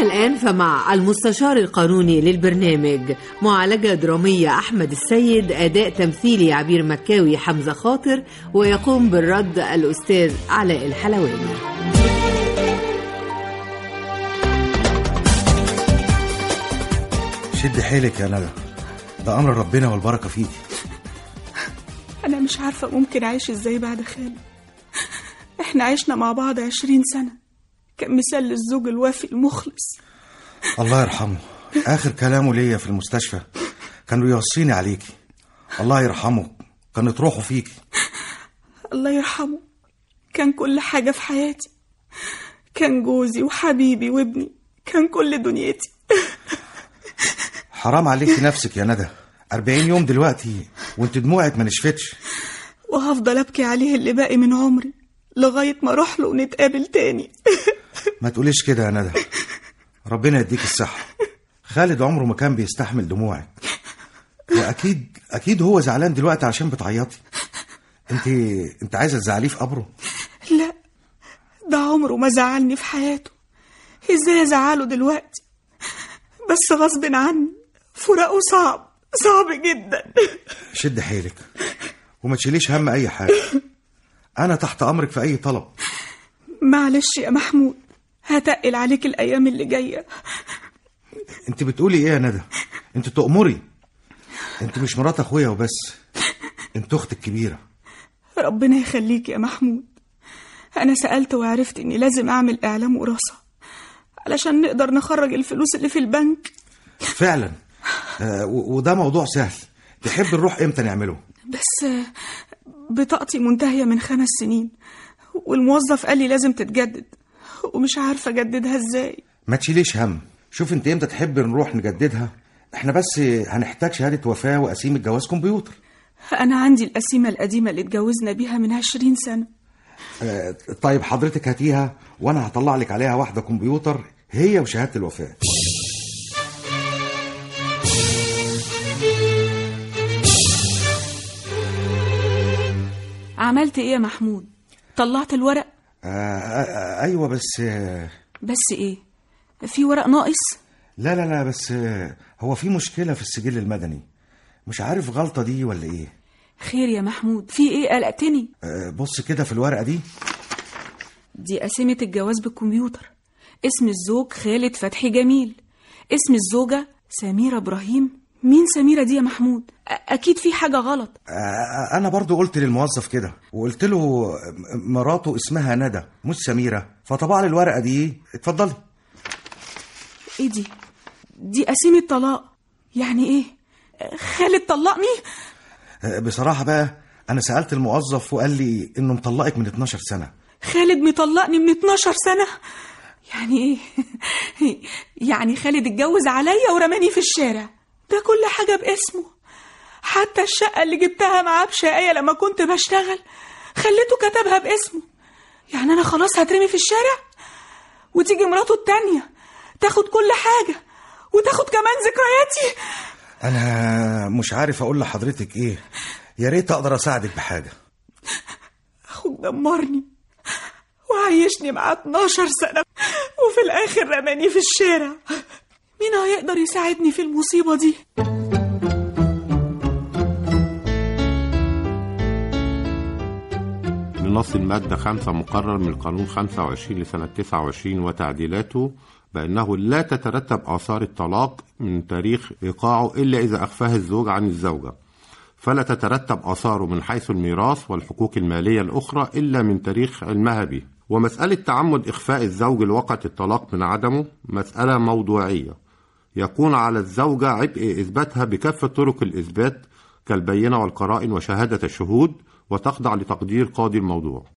الآن فمع المستشار القانوني للبرنامج معالجة درامية أحمد السيد أداء تمثيلي عبير مكاوي حمزة خاطر ويقوم بالرد الأستاذ علاء الحلواني شد حيلك يا ندى ده امر ربنا والبركه فيكي أنا مش عارفة ممكن أعيش إزاي بعد خالد إحنا عشنا مع بعض عشرين سنة كان مثال للزوج الوافي المخلص الله يرحمه اخر كلامه ليا في المستشفى كان بيوصيني عليكي الله يرحمه كانت روحه فيكي الله يرحمه كان كل حاجة في حياتي كان جوزي وحبيبي وابني كان كل دنيتي حرام عليكي نفسك يا ندى 40 يوم دلوقتي وانت دموعك ما نشفتش وهفضل أبكي عليه اللي باقي من عمري لغاية ما أروح له ونتقابل تاني ما تقوليش كده يا ندى ربنا يديك الصحة خالد عمره ما كان بيستحمل دموعك واكيد اكيد هو زعلان دلوقتي عشان بتعيطي انت انت عايزه تزعليه في قبره لا ده عمره ما زعلني في حياته ازاي ازعله دلوقتي بس غصب عني فراقه صعب صعب جدا شد حيلك وما تشيليش هم اي حاجه انا تحت امرك في اي طلب معلش يا محمود هتقل عليك الايام اللي جايه انت بتقولي ايه يا ندى انت تؤمري انت مش مرات اخويا وبس انت اختي الكبيره ربنا يخليك يا محمود انا سالت وعرفت اني لازم اعمل اعلام وراثه علشان نقدر نخرج الفلوس اللي في البنك فعلا آه و- وده موضوع سهل تحب نروح امتى نعمله بس آه، بطاقتي منتهيه من خمس سنين والموظف قال لي لازم تتجدد ومش عارفه اجددها ازاي ما تشيليش هم شوف انت امتى تحب نروح نجددها احنا بس هنحتاج شهاده وفاه وقسيمه جواز كمبيوتر انا عندي القسيمه القديمه اللي اتجوزنا بيها من عشرين سنه آه طيب حضرتك هاتيها وانا هطلع لك عليها واحده كمبيوتر هي وشهاده الوفاه عملت ايه يا محمود طلعت الورق آه آه ايوه بس آه بس ايه في ورق ناقص لا لا لا بس آه هو في مشكله في السجل المدني مش عارف غلطه دي ولا ايه خير يا محمود في ايه قلقتني آه بص كده في الورقه دي دي قسيمة الجواز بالكمبيوتر اسم الزوج خالد فتحي جميل اسم الزوجة سميرة إبراهيم مين سميرة دي يا محمود أ- أكيد في حاجة غلط آه انا برضو قلت للموظف كده وقلت له م- مراته اسمها ندى مش سميره فطبع لي الورقه دي اتفضلي إيه دي دي قسيمة طلاق يعني إيه خالد طلقني آه بصراحه بقى انا سالت الموظف وقال لي انه مطلقك من 12 سنه خالد مطلقني من 12 سنة يعني ايه يعني خالد اتجوز عليا ورماني في الشارع ده كل حاجة باسمه حتى الشقة اللي جبتها معاه بشقاية لما كنت بشتغل خليته كتبها باسمه يعني أنا خلاص هترمي في الشارع وتيجي مراته التانية تاخد كل حاجة وتاخد كمان ذكرياتي انا مش عارف اقول لحضرتك ايه يا ريت اقدر اساعدك بحاجه أخوك دمرني وعيشني معاه 12 سنة وفي الآخر رماني في الشارع مين هيقدر يساعدني في المصيبة دي؟ لنص المادة 5 مقرر من القانون 25 لسنة 29 وتعديلاته بأنه لا تترتب آثار الطلاق من تاريخ إيقاعه إلا إذا أخفاه الزوج عن الزوجة فلا تترتب آثاره من حيث الميراث والحقوق المالية الأخرى إلا من تاريخ علمها به ومسألة تعمد إخفاء الزوج لوقعة الطلاق من عدمه مسألة موضوعية يكون على الزوجة عبء إثباتها بكافة طرق الإثبات كالبينة والقرائن وشهادة الشهود وتخضع لتقدير قاضي الموضوع